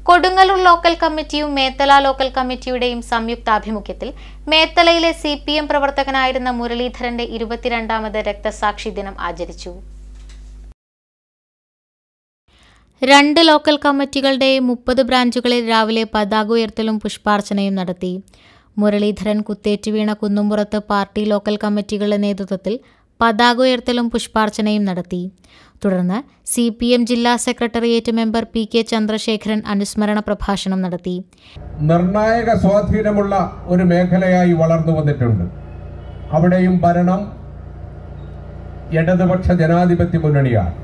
Kodungallur local കമ്മിറ്റിയും Methala local കമ്മിറ്റിയുടെയും സംയുക്താഭിമുഖ്യത്തിൽ മേത്തലയിലെ സി പി എം പ്രവർത്തകനായിരുന്ന മുരളീധരന്റെ ഇരുപത്തിരണ്ടാമത് രക്തസാക്ഷി ദിനം ആചരിച്ചു രണ്ട് ലോക്കൽ കമ്മിറ്റികളുടെയും മുപ്പത് ബ്രാഞ്ചുകളിൽ രാവിലെ പതാക ഉയർത്തലും പുഷ്പാർച്ചനയും നടത്തി മുരളീധരൻ കുത്തേറ്റ് വീണ കുന്നുംപുറത്ത് പാർട്ടി ലോക്കൽ കമ്മിറ്റികളുടെ നേതൃത്വത്തിൽ പതാക ഉയർത്തലും പുഷ്പാർച്ചനയും നടത്തി തുടർന്ന് സി പി എം ജില്ലാ secretariat member P K Chandrasekharan അനുസ്മരണ പ്രഭാഷണം നടത്തി നിർണായക സ്വാധീനമുള്ള ഒരു മേഖലയായി വളർന്നു വന്നിട്ടുണ്ട് അവിടെയും ഭരണം ഇടതുപക്ഷ ജനാധിപത്യ മുന്നണിയാണ്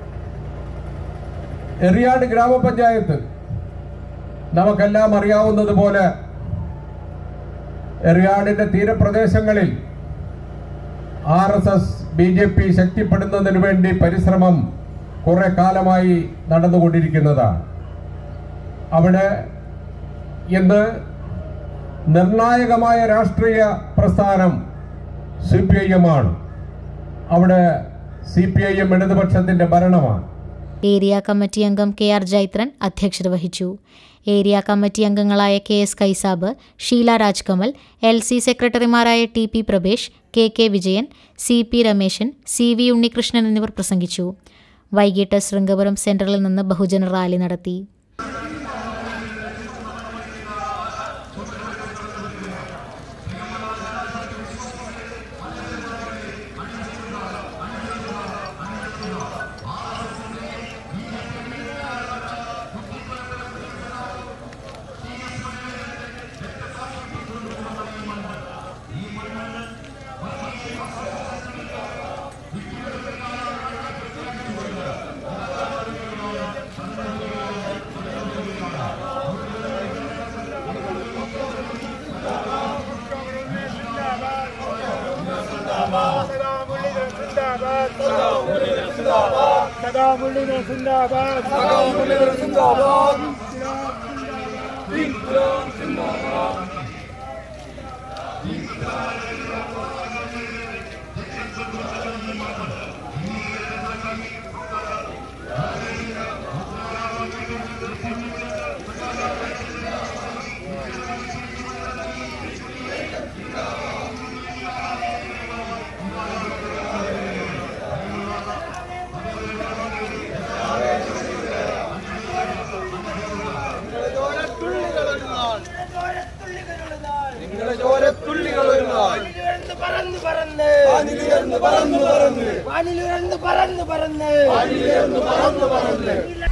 എറിയാട് ഗ്രാമപഞ്ചായത്ത് നമുക്കെല്ലാം അറിയാവുന്നതുപോലെ എറിയാടിന്റെ തീരപ്രദേശങ്ങളിൽ R S S B J P ശക്തിപ്പെടുന്നതിനു വേണ്ടി പരിശ്രമം കുറെ കാലമായി നടന്നുകൊണ്ടിരിക്കുന്നതാണ് അവിടെ ഇന്ന് നിർണായകമായ രാഷ്ട്രീയ പ്രസ്ഥാനം സി പി ഐ എം ആണ് അവിടെ സി പി ഐ എം ഇടതുപക്ഷത്തിന്റെ ഭരണമാണ് ഏരിയ കമ്മിറ്റി അംഗം കെ ആർ ജൈത്രൻ അധ്യക്ഷത വഹിച്ചു ഏരിയ കമ്മിറ്റി അംഗങ്ങളായ K S Kaisab Sheela Rajkamal L C സെക്രട്ടറിമാരായ T P Prabhesh K K Vijayan C P Rameshan C V Unnikrishnan എന്നിവർ പ്രസംഗിച്ചു വൈകിട്ട് ശൃംഗപുരം സെന്ററിൽ നിന്ന് ബഹുജന റാലി നടത്തി സദാമുള്ളിനെ സിന്ദാബാദ് സദാമുള്ളിനെ സിന്ദാബാദ് നിങ്ങളുടെ ചോരത്തുള്ളികൾ ഒരു നാൾ വാനിലുയർന്ന് പറന്ന് പറന്ന് വാനിലുയർന്ന് പറന്നു പറന്ന് വാനിലുയർന്ന് പറന്ന് പറന്ന് വാനിലുയർന്ന് പറന്നു പറന്ന് നീല